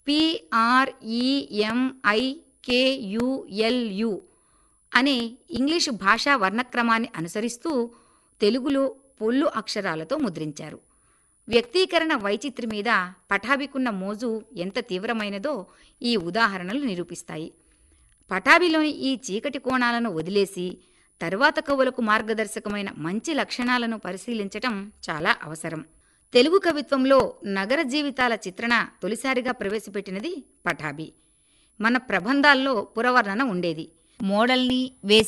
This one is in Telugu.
పిఆర్ఈఎంఐకేయుఎల్యు అనే ఇంగ్లీషు భాషా వర్ణక్రమాన్ని అనుసరిస్తూ తెలుగులో పొల్లు అక్షరాలతో ముద్రించారు వ్యక్తీకరణ వైచిత్రి మీద పటాభికున్న మోజు ఎంత తీవ్రమైనదో ఈ ఉదాహరణలు నిరూపిస్తాయి పటాభిలోని ఈ చీకటి కోణాలను వదిలేసి తరువాత కవులకు మార్గదర్శకమైన మంచి లక్షణాలను పరిశీలించటం చాలా అవసరం తెలుగు కవిత్వంలో నగర జీవితాల చిత్రణ తొలిసారిగా ప్రవేశపెట్టినది పటాభి మన ప్రబంధాల్లో పురవర్ణన ఉండేది మోడల్ని వేసి